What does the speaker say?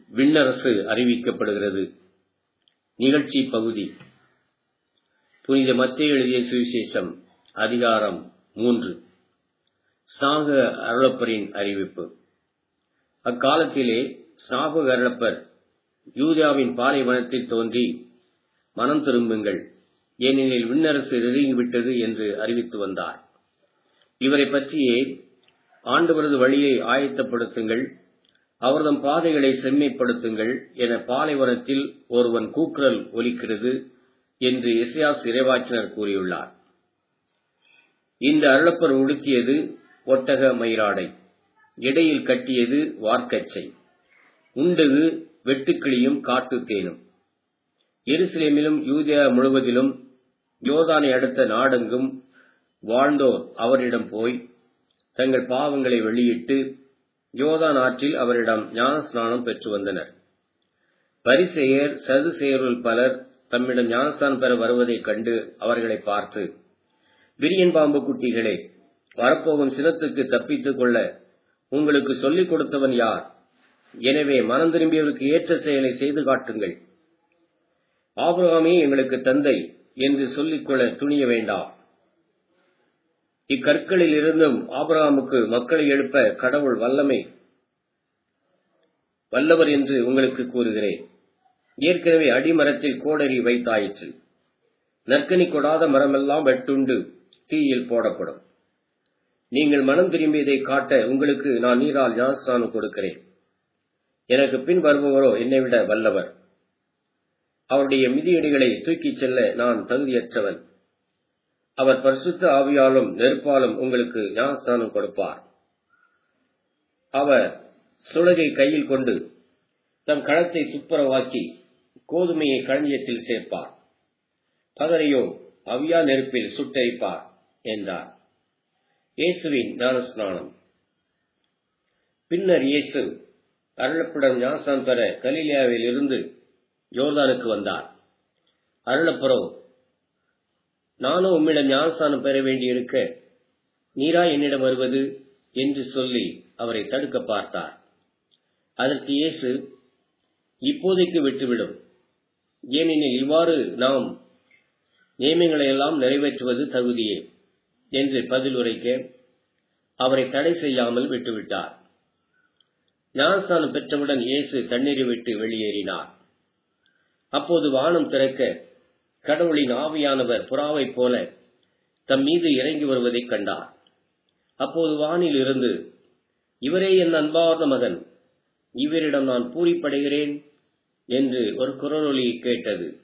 விண்ணரசு அறிவிக்கப்படுகிறது நிகழ்ச்சி பகுதி புனித மத்திய எழுதிய சுவிசேஷம் அதிகாரம் மூன்று சாக அருளப்பரின் அறிவிப்பு அக்காலத்திலே சாபக அருளப்பர் யூதாவின் பாலைவனத்தில் தோன்றி மனம் திரும்புங்கள் ஏனெனில் விண்ணரசு நெருங்கிவிட்டது என்று அறிவித்து வந்தார் இவரை பற்றியே ஆண்டவரது வழியை ஆயத்தப்படுத்துங்கள் அவர்தம் பாதைகளை செம்மைப்படுத்துங்கள் என பாலைவனத்தில் ஒருவன் கூக்குரல் ஒலிக்கிறது என்று இசையாஸ் இறைவாக்கினர் கூறியுள்ளார் இந்த அருளப்பர் உடுத்தியது ஒட்டக மயிராடை இடையில் கட்டியது வார்க்கச்சை உண்டது வெட்டுக்கிளியும் காட்டுத்தேனும் எருசலேமிலும் யூதியா முழுவதிலும் யோதானை அடுத்த நாடெங்கும் வாழ்ந்தோர் அவரிடம் போய் தங்கள் பாவங்களை வெளியிட்டு யோதான் ஆற்றில் அவரிடம் ஞானஸ்நானம் பெற்று வந்தனர் பரிசெயர் சதுசெயருள் பலர் தம்மிடம் ஞானஸ்தானம் பெற வருவதைக் கண்டு அவர்களை பார்த்து விரியன் பாம்பு குட்டிகளே வரப்போகும் சினத்துக்கு தப்பித்துக் கொள்ள உங்களுக்கு சொல்லிக் கொடுத்தவன் யார் எனவே மனம் திரும்பியவருக்கு ஏற்ற செயலை செய்து காட்டுங்கள் ஆபிரகாமே எங்களுக்கு தந்தை என்று சொல்லிக்கொள்ள துணிய வேண்டாம் இக்கற்களில் இருந்தும் ஆபிரகாமுக்கு மக்களை எழுப்ப கடவுள் வல்லமை வல்லவர் என்று உங்களுக்கு கூறுகிறேன் ஏற்கனவே அடிமரத்தில் கோடரி வைத்தாயிற்று நற்கனி கொடாத மரமெல்லாம் வெட்டுண்டு தீயில் போடப்படும் நீங்கள் மனம் திரும்பியதை காட்ட உங்களுக்கு நான் நீரால் ஞானஸ்தானம் கொடுக்கிறேன் எனக்கு பின் வருபவரோ என்னை விட வல்லவர் அவருடைய மிதியடிகளை தூக்கிச் செல்ல நான் தகுதியற்றவன் அவர் பரிசுத்த ஆவியாலும் நெருப்பாலும் உங்களுக்கு ஞானஸ்தானம் கொடுப்பார் அவர் சுலகை கையில் கொண்டு தம் களத்தை துப்புரவாக்கி கோதுமையை களஞ்சியத்தில் சேர்ப்பார் பகரையோ அவியா நெருப்பில் சுட்டரிப்பார் என்றார் இயேசுவின் ஞானஸ்நானம் பின்னர் இயேசு அருளப்படம் ஞானஸ்தானம் பெற கலிலியாவில் இருந்து யோர்தானுக்கு வந்தார் அருளப்புறோ நானும் உம்மிடம் ஞானஸ்தானம் பெற வேண்டியிருக்க நீரா என்னிடம் வருவது என்று சொல்லி அவரை தடுக்க பார்த்தார் அதற்கு இயேசு இப்போதைக்கு விட்டுவிடும் ஏனெனில் இவ்வாறு நாம் நியமங்களை எல்லாம் நிறைவேற்றுவது தகுதியே என்று பதில் உரைக்க அவரை தடை செய்யாமல் விட்டுவிட்டார் ஞானஸ்தானம் பெற்றவுடன் இயேசு தண்ணீரை விட்டு வெளியேறினார் அப்போது வானம் திறக்க கடவுளின் ஆவியானவர் புறாவைப் போல தம் மீது இறங்கி வருவதைக் கண்டார் அப்போது வானில் இருந்து இவரே என் அன்பார்ந்த மகன் இவரிடம் நான் பூரிப்படைகிறேன் என்று ஒரு குரலொலி கேட்டது